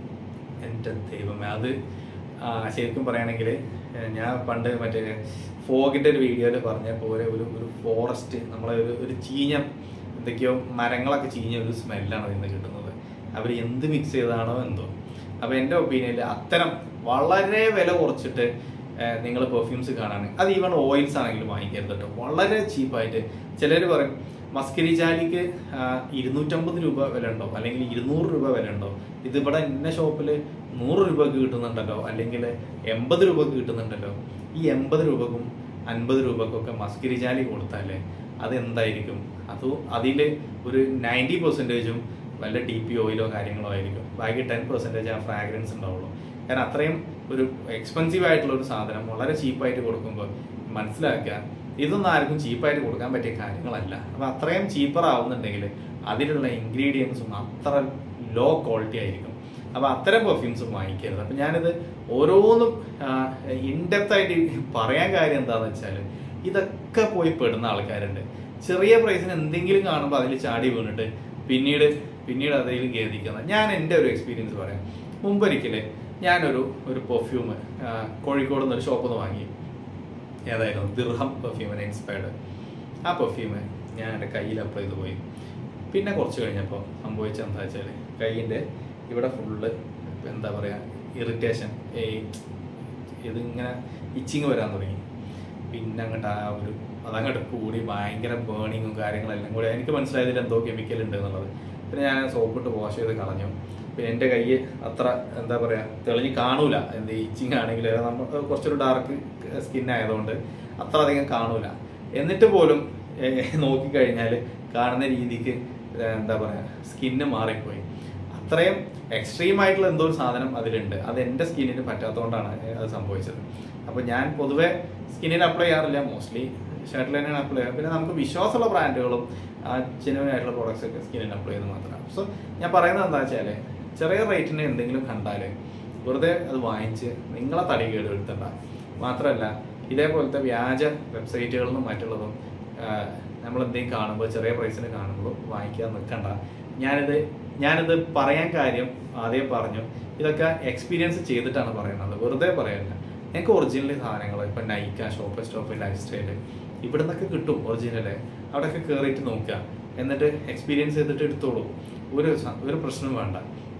എൻ്റെ ദൈവമേ അത് ആ, ശരിക്കും പറയുകയാണെങ്കിൽ ഞാൻ പണ്ട് മറ്റേ ഫോഗിൻ്റെ ഒരു വീഡിയോയിൽ പറഞ്ഞ പോലെ ഒരു ഒരു ഫോറസ്റ്റ് നമ്മളെ ഒരു ഒരു ചീഞ്ഞ എന്തൊക്കെയോ മരങ്ങളൊക്കെ ചീഞ്ഞ ഒരു സ്മെല്ലാണ് അതിൽ നിന്ന് കിട്ടുന്നത് അവർ എന്ത് മിക്സ് ചെയ്താണോ എന്തോ അപ്പോൾ എൻ്റെ ഒപ്പീനിയനിൽ അത്തരം വളരെ വില കുറച്ചിട്ട് നിങ്ങൾ പെർഫ്യൂംസ് കാണാൻ അത് ഈവൺ ഓയിൽസ് ആണെങ്കിലും വാങ്ങിക്കരുത് കേട്ടോ വളരെ ചീപ്പായിട്ട് ചിലർ പറയും മസ്കരി ജാലിക്ക് ഇരുന്നൂറ്റമ്പത് രൂപ വില ഉണ്ടോ അല്ലെങ്കിൽ ഇരുന്നൂറ് രൂപ വില ഉണ്ടോ ഇതിവിടെ ഇന്ന ഷോപ്പിൽ നൂറ് രൂപക്ക് കിട്ടുന്നുണ്ടല്ലോ അല്ലെങ്കിൽ എൺപത് രൂപക്ക് കിട്ടുന്നുണ്ടല്ലോ ഈ എൺപത് രൂപക്കും അൻപത് രൂപക്കൊക്കെ മസ്കരി ജാലി കൊടുത്താലേ അത് എന്തായിരിക്കും അത് അതിൽ ഒരു നയൻറ്റി പെർസെൻറ്റേജും വല്ല ഡി പി ഓയിലോ കാര്യങ്ങളോ ആയിരിക്കും ബാക്കി ടെൻ പെർസെൻറ്റേജ് ആ ഫ്രാഗ്രൻസ് ഉണ്ടാവുള്ളൂ കാരണം അത്രയും ഒരു എക്സ്പെൻസീവ് ആയിട്ടുള്ള ഒരു സാധനം വളരെ ചീപ്പായിട്ട് കൊടുക്കുമ്പോൾ മനസ്സിലാക്കുക ഇതൊന്നും ആർക്കും ചീപ്പായിട്ട് കൊടുക്കാൻ പറ്റിയ കാര്യങ്ങളല്ല അപ്പം അത്രയും ചീപ്പർ ആവുന്നുണ്ടെങ്കിൽ അതിലുള്ള ഇൻഗ്രീഡിയൻസും അത്ര ലോ ക്വാളിറ്റി ആയിരിക്കും അപ്പം അത്തരം പെർഫ്യൂംസും വാങ്ങിക്കരുത് അപ്പം ഞാനിത് ഓരോന്നും ഇൻഡെപ്ത് ആയിട്ട് പറയാൻ കാര്യം എന്താണെന്ന് വെച്ചാൽ ഇതൊക്കെ പോയി പെടുന്ന ആൾക്കാരുണ്ട് ചെറിയ പ്രൈസിന് എന്തെങ്കിലും കാണുമ്പോൾ അതിൽ ചാടി വീണിട്ട് പിന്നീട് പിന്നീട് അതിൽ ഖേദിക്കുന്നത് ഞാൻ എൻ്റെ ഒരു എക്സ്പീരിയൻസ് പറയാം മുമ്പൊരിക്കല് ഞാനൊരു ഒരു പെർഫ്യൂം കോഴിക്കോട് നിന്ന് ഒരു ഷോപ്പിൽ നിന്ന് വാങ്ങി ഏതായിരുന്നു ദിർഹം പെർഫ്യൂമിനെ ഇൻസ്പയർഡ് ആ പെർഫ്യൂം ഞാൻ എൻ്റെ കയ്യിൽ അപ്ലൈ ചെയ്ത് പോയി പിന്നെ കുറച്ച് കഴിഞ്ഞപ്പോൾ സംഭവിച്ചത് എന്താ വെച്ചാൽ കൈയിൻ്റെ ഇവിടെ ഫുള്ള് എന്താ പറയുക ഇറിറ്റേഷൻ ഈ ഇതിങ്ങനെ ഇച്ചിങ് വരാൻ തുടങ്ങി പിന്നെ അങ്ങോട്ട് ആ ഒരു അതങ്ങോട്ട് കൂടി ഭയങ്കര ബേണിങ്ങും കാര്യങ്ങളെല്ലാം കൂടി എനിക്ക് മനസ്സിലായതിൽ എന്തോ കെമിക്കൽ ഉണ്ട് എന്നുള്ളത് പിന്നെ ഞാൻ സോപ്പിട്ട് വാഷ് ചെയ്ത് കളഞ്ഞു പിന്നെ എൻ്റെ കൈ അത്ര എന്താ പറയുക തെളിഞ്ഞ് കാണൂല എന്ത് ഇച്ചിങ് ആണെങ്കിൽ നമ്മൾ കുറച്ചൊരു ഡാർക്ക് സ്കിൻ ആയതുകൊണ്ട് അത്ര അധികം കാണൂല എന്നിട്ട് പോലും ഏഹ്, നോക്കിക്കഴിഞ്ഞാൽ കാണുന്ന രീതിക്ക് ഏഹ്, എന്താ പറയുക സ്കിന്ന് മാറിപ്പോയി അത്രയും എക്സ്ട്രീം ആയിട്ടുള്ള എന്തോ ഒരു സാധനം അതിലുണ്ട് അത് എൻ്റെ സ്കിന്നിന് പറ്റാത്തതുകൊണ്ടാണ് അത് സംഭവിച്ചത് അപ്പോൾ ഞാൻ പൊതുവെ സ്കിന്നിൽ അപ്ലൈ ചെയ്യാറില്ല മോസ്റ്റ്ലി ഷർട്ടിൽ തന്നെയാണ് അപ്ലൈ ചെയ്യുക പിന്നെ നമുക്ക് വിശ്വാസമുള്ള ബ്രാൻഡുകളും ജെനുവൻ ആയിട്ടുള്ള പ്രോഡക്ട്സ് ഒക്കെ സ്കിന്നിൽ അപ്ലൈ ചെയ്യുന്നത് മാത്രമാണ് സോ ഞാൻ പറയുന്നത് എന്താ വെച്ചാൽ ചെറിയ റേറ്റിന് എന്തെങ്കിലും കണ്ടാൽ വെറുതെ അത് വാങ്ങിച്ച് നിങ്ങളെ തടി കേട് വരുത്തണ്ട മാത്രമല്ല ഇതേപോലത്തെ വ്യാജ വെബ്സൈറ്റുകളിൽ നിന്നും മറ്റുള്ളതും നമ്മൾ എന്തെങ്കിലും കാണുമ്പോൾ ചെറിയ പ്രൈസിന് കാണുമ്പോൾ വാങ്ങിക്കാൻ നിൽക്കണ്ട ഞാനിത് ഞാനിത് പറയാൻ കാര്യം ആദ്യം പറഞ്ഞു ഇതൊക്കെ എക്സ്പീരിയൻസ് ചെയ്തിട്ടാണ് പറയുന്നത് വെറുതെ പറയല്ല ഞങ്ങൾക്ക് ഒറിജിനൽ സാധനങ്ങൾ ഇപ്പം Nykaa shop stop life style ഇവിടെ നിന്നൊക്കെ കിട്ടും ഒറിജിനല് അവിടെയൊക്കെ കയറിയിട്ട് നോക്കുക എന്നിട്ട് എക്സ്പീരിയൻസ് ചെയ്തിട്ട് എടുത്തോളൂ ഒരു സ- ഒരു പ്രശ്നവും വേണ്ട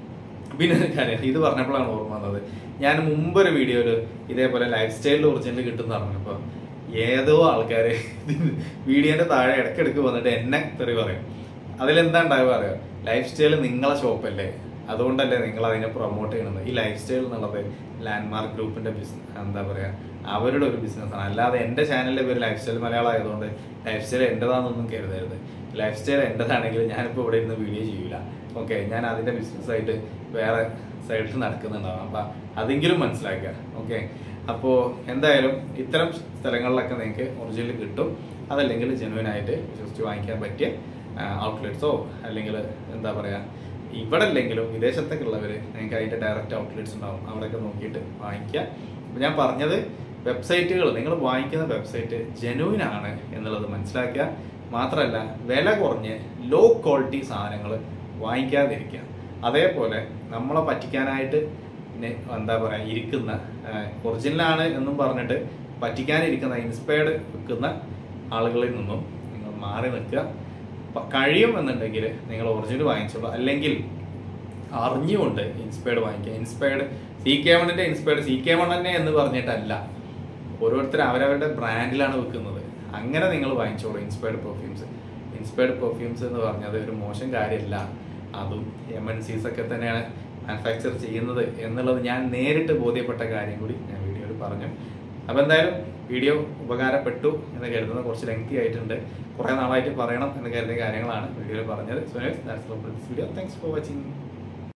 പിന്നെ ഒരു കാര്യം ഇത് പറഞ്ഞപ്പോഴാണ് ഓർമ്മ വന്നത് ഞാൻ മുമ്പൊരു വീഡിയോയിൽ ഇതേപോലെ ലൈഫ് സ്റ്റൈലിൽ ഒറിജിനൽ കിട്ടുന്ന പറഞ്ഞപ്പോൾ ഏതോ ആൾക്കാർ വീഡിയോന്റെ താഴെ ഇടയ്ക്കിടയ്ക്ക് വന്നിട്ട് എന്നെ തെറി പറയും അതിലെന്താ ഉണ്ടാവുക അറിയോ ലൈഫ് സ്റ്റൈൽ നിങ്ങളെ ഷോപ്പല്ലേ അതുകൊണ്ടല്ലേ നിങ്ങൾ അതിനെ പ്രൊമോട്ട് ചെയ്യണത് ഈ ലൈഫ് സ്റ്റൈൽ എന്നുള്ളത് ലാൻഡ്മാർക്ക് ഗ്രൂപ്പിന്റെ ബിസിനസ് എന്താ പറയാ അവരുടെ ഒരു ബിസിനസ്സാണ് അല്ലാതെ എൻ്റെ ചാനലിന്റെ പേര് ലൈഫ് സ്റ്റൈൽ മലയാളം ആയതുകൊണ്ട് ലൈഫ് സ്റ്റൈൽ എൻ്റെതാണെന്നൊന്നും കരുതരുത് ലൈഫ് സ്റ്റൈൽ എൻ്റെതാണെങ്കിൽ ഞാനിപ്പോൾ ഇവിടെ ഇരുന്ന് വീഡിയോ ചെയ്യൂല ഓക്കെ ഞാൻ അതിന്റെ ബിസിനസ്സായിട്ട് വേറെ സൈഡിൽ നടക്കുന്നുണ്ടാവും അപ്പം അതെങ്കിലും മനസ്സിലാക്കുക ഓക്കെ അപ്പോൾ എന്തായാലും ഇത്തരം സ്ഥലങ്ങളിലൊക്കെ നിങ്ങൾക്ക് ഒറിജിനൽ കിട്ടും അതല്ലെങ്കിൽ ജെനുവൻ ആയിട്ട് വിശ്വസിച്ച് വാങ്ങിക്കാൻ പറ്റിയ ഔട്ട്ലെറ്റ്സോ അല്ലെങ്കിൽ എന്താ പറയുക ഇവിടെ അല്ലെങ്കിലും വിദേശത്തൊക്കെ ഉള്ളവർ നിങ്ങൾക്ക് അതിൻ്റെ ഡയറക്റ്റ് ഔട്ട്ലെറ്റ്സ് ഉണ്ടാവും അവിടെയൊക്കെ നോക്കിയിട്ട് വാങ്ങിക്കുക അപ്പോൾ ഞാൻ പറഞ്ഞത് വെബ്സൈറ്റുകൾ നിങ്ങൾ വാങ്ങിക്കുന്ന വെബ്സൈറ്റ് ജെനുവിൻ ആണ് എന്നുള്ളത് മനസ്സിലാക്കുക മാത്രമല്ല വില കുറഞ്ഞ് ലോ ക്വാളിറ്റി സാധനങ്ങൾ വാങ്ങിക്കാതിരിക്കുക അതേപോലെ നമ്മളെ പറ്റിക്കാനായിട്ട് നെ- എന്താ പറയുക ഇരിക്കുന്ന ഒറിജിനലാണ് എന്നും പറഞ്ഞിട്ട് പറ്റിക്കാനിരിക്കുന്ന ഇൻസ്പയർഡ് വെക്കുന്ന ആളുകളിൽ നിന്നും നിങ്ങൾ മാറി നിൽക്കുക പ- കഴിയും എന്നുണ്ടെങ്കിൽ നിങ്ങൾ ഒറിജിനൽ വാങ്ങിച്ചോളൂ അല്ലെങ്കിൽ അറിഞ്ഞുകൊണ്ട് ഇൻസ്പയർഡ് വാങ്ങിക്കുക ഇൻസ്പയർഡ് സി കെ വണ്ണിന്റെ ഇൻസ്പയർഡ് സി കെ വൺ തന്നെ എന്ന് പറഞ്ഞിട്ടല്ല ഓരോരുത്തർ അവരവരുടെ ബ്രാൻഡിലാണ് വെക്കുന്നത് അങ്ങനെ നിങ്ങൾ വാങ്ങിച്ചോളൂ ഇൻസ്പയർഡ് പെർഫ്യൂംസ് ഇൻസ്പയർഡ് പെർഫ്യൂംസ് എന്ന് പറഞ്ഞത് ഒരു മോശം കാര്യമല്ല അതും എം എൻ സീസ് ഒക്കെ തന്നെയാണ് മാനുഫാക്ചർ ചെയ്യുന്നത് എന്നുള്ളത് ഞാൻ നേരിട്ട് ബോധ്യപ്പെട്ട കാര്യം കൂടി ഞാൻ വീഡിയോയിൽ പറഞ്ഞു അപ്പോൾ എന്തായാലും വീഡിയോ ഉപകാരപ്പെട്ടു എന്ന് കരുതുന്നത് കുറച്ച് ലെങ്തി ആയിട്ടുണ്ട് കുറേ നാളായിട്ട് പറയണം എന്ന് കരുതിയ കാര്യങ്ങളാണ് വീഡിയോയിൽ പറഞ്ഞത് so that's video thanks for watching